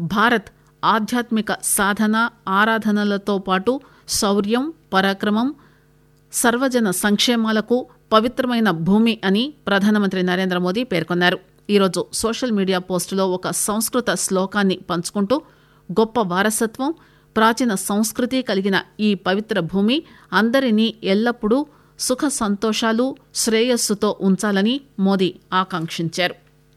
భారత్ ఆధ్యాత్మిక సాధన ఆరాధనలతో పాటు శౌర్యం పరాక్రమం సర్వజన సంక్షేమాలకు పవిత్రమైన భూమి అని ప్రధానమంత్రి నరేంద్ర మోదీ పేర్కొన్నారు ఈరోజు సోషల్ మీడియా పోస్టులో ఒక సంస్కృత శ్లోకాన్ని పంచుకుంటూ గొప్ప వారసత్వం ప్రాచీన సంస్కృతి కలిగిన ఈ పవిత్ర భూమి అందరినీ ఎల్లప్పుడూ సుఖ సంతోషాలు శ్రేయస్సుతో ఉంచాలని మోదీ ఆకాంక్షించారు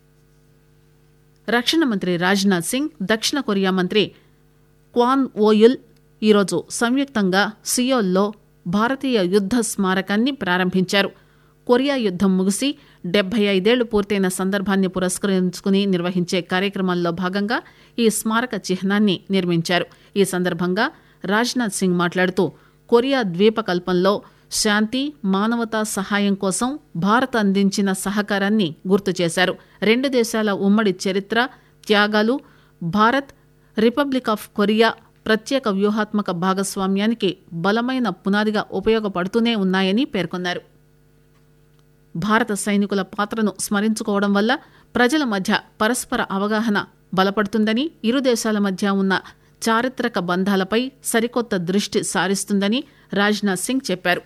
రక్షణ మంత్రి రాజ్నాథ్ సింగ్ దక్షిణ కొరియా మంత్రి క్వాన్ ఓయుల్ ఈరోజు సంయుక్తంగా సియోల్లో భారతీయ యుద్ద స్మారకాన్ని ప్రారంభించారు కొరియా యుద్దం ముగిసి డెబ్బై ఐదేళ్లు పూర్తయిన సందర్భాన్ని పురస్కరించుకుని నిర్వహించే కార్యక్రమంలో భాగంగా ఈ స్మారక చిహ్నాన్ని నిర్మించారు ఈ సందర్భంగా రాజ్నాథ్ సింగ్ మాట్లాడుతూ కొరియా ద్వీపకల్పంలో శాంతి మానవతా సహాయం కోసం భారత్ అందించిన సహకారాన్ని గుర్తు చేశారు రెండు దేశాల ఉమ్మడి చరిత్ర త్యాగాలు భారత్ రిపబ్లిక్ ఆఫ్ కొరియా ప్రత్యేక వ్యూహాత్మక భాగస్వామ్యానికి బలమైన పునాదిగా ఉపయోగపడుతూనే ఉన్నాయని పేర్కొన్నారు భారత సైనికుల పాత్రను స్మరించుకోవడం వల్ల ప్రజల మధ్య పరస్పర అవగాహన బలపడుతుందని ఇరు దేశాల మధ్య ఉన్న చారిత్రక బంధాలపై సరికొత్త దృష్టి సారిస్తుందని రాజ్నాథ్ సింగ్ చెప్పారు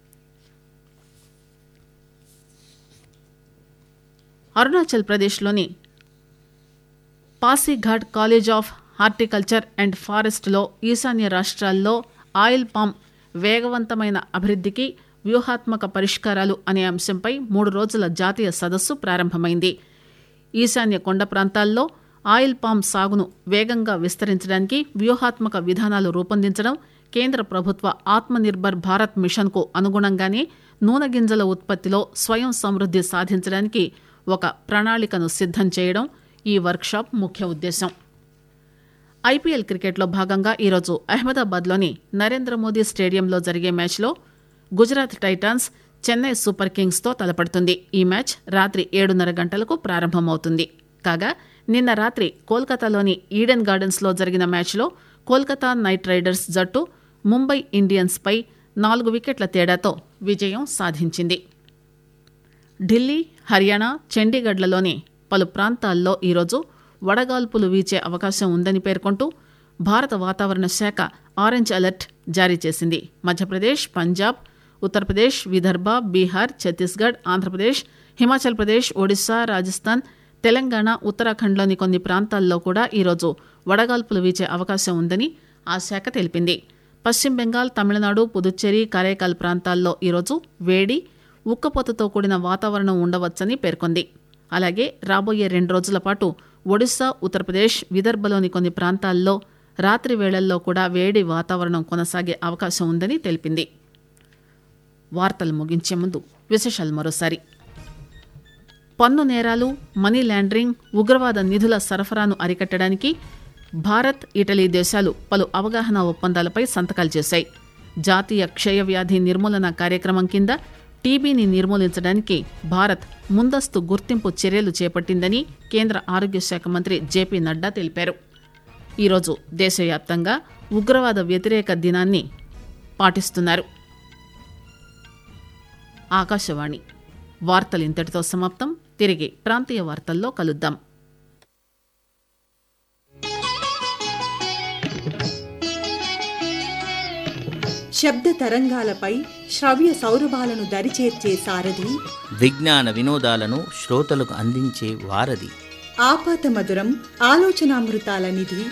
అరుణాచల్ ప్రదేశ్లోని Pasighat college of horticulture and ఫారెస్ట్లో ఈశాన్య రాష్ట్రాల్లో ఆయిల్ పామ్ వేగవంతమైన అభివృద్ధికి వ్యూహాత్మక పరిష్కారాలు అనే అంశంపై మూడు రోజుల జాతీయ సదస్సు ప్రారంభమైంది ఈశాన్య కొండ ప్రాంతాల్లో ఆయిల్ పామ్ సాగును వేగంగా విస్తరించడానికి వ్యూహాత్మక విధానాలు రూపొందించడం కేంద్ర ప్రభుత్వ ఆత్మనిర్భర్ భారత్ మిషన్కు అనుగుణంగానే నూనె గింజల ఉత్పత్తిలో స్వయం సమృద్ధి సాధించడానికి ఒక ప్రణాళికను సిద్ధం చేయడం ఈ వర్క్షాప్ ముఖ్య ఉద్దేశం ఐపీఎల్ క్రికెట్లో భాగంగా ఈరోజు అహ్మదాబాద్లోని నరేంద్ర మోదీ స్టేడియంలో జరిగే మ్యాచ్లో గుజరాత్ టైటాన్స్ చెన్నై సూపర్ కింగ్స్తో తలపడుతుంది ఈ మ్యాచ్ రాత్రి ఏడున్నర గంటలకు ప్రారంభమవుతుంది కాగా నిన్న రాత్రి కోల్కతాలోని ఈడెన్ గార్డెన్స్లో జరిగిన మ్యాచ్లో కోల్కతా నైట్ రైడర్స్ జట్టు ముంబై ఇండియన్స్పై నాలుగు వికెట్ల తేడాతో విజయం సాధించింది ఢిల్లీ హర్యానా చండీగఢ్లలోని పలు ప్రాంతాల్లో ఈరోజు వడగాల్పులు వీచే అవకాశం ఉందని పేర్కొంటూ భారత వాతావరణ శాఖ ఆరెంజ్ అలర్ట్ జారీ చేసింది మధ్యప్రదేశ్ పంజాబ్ ఉత్తరప్రదేశ్ విదర్భ బీహార్ ఛత్తీస్గఢ్ ఆంధ్రప్రదేశ్ హిమాచల్ ప్రదేశ్ ఒడిశా రాజస్థాన్ తెలంగాణ ఉత్తరాఖండ్లోని కొన్ని ప్రాంతాల్లో కూడా ఈరోజు వడగాల్పులు వీచే అవకాశం ఉందని ఆ శాఖ తెలిపింది పశ్చిమ బెంగాల్ తమిళనాడు పుదుచ్చేరి కారైకాల్ ప్రాంతాల్లో ఈరోజు వేడి ఉక్కపోతతో కూడిన వాతావరణం ఉండవచ్చని పేర్కొంది అలాగే రాబోయే రెండు రోజుల పాటు ఒడిశా ఉత్తరప్రదేశ్ విదర్భలోని కొన్ని ప్రాంతాల్లో రాత్రి వేళల్లో కూడా వేడి వాతావరణం కొనసాగే అవకాశం ఉందని తెలిపింది వార్తలు ముగించే ముందు విశేషాలు మరోసారి పన్ను నేరాలు మనీ లాండరింగ్ ఉగ్రవాద నిధుల సరఫరాను అరికట్టడానికి భారత్ ఇటలీ దేశాలు పలు అవగాహన ఒప్పందాలపై సంతకాలు చేశాయి జాతీయ క్షయవ్యాధి నిర్మూలన కార్యక్రమం కింద టీబీని నిర్మూలించడానికి భారత్ ముందస్తు గుర్తింపు చర్యలు చేపట్టిందని కేంద్ర ఆరోగ్య శాఖ మంత్రి జేపీ నడ్డా తెలిపారు ఈరోజు దేశవ్యాప్తంగా ఉగ్రవాద వ్యతిరేక దినాన్ని పాటిస్తున్నారు ఆకాశవాణి వార్తలు ఇంతటితో సమాప్తం తిరిగి ప్రాంతీయ వార్తల్లో కలుద్దాం శబ్ద తరంగాలపై శ్రవ్య సౌరభాలను దరిచేర్చే సారథి విజ్ఞాన వినోదాలను శ్రోతలకు అందించే వారధి ఆపాత మధురం ఆలోచనామృతాల నిధి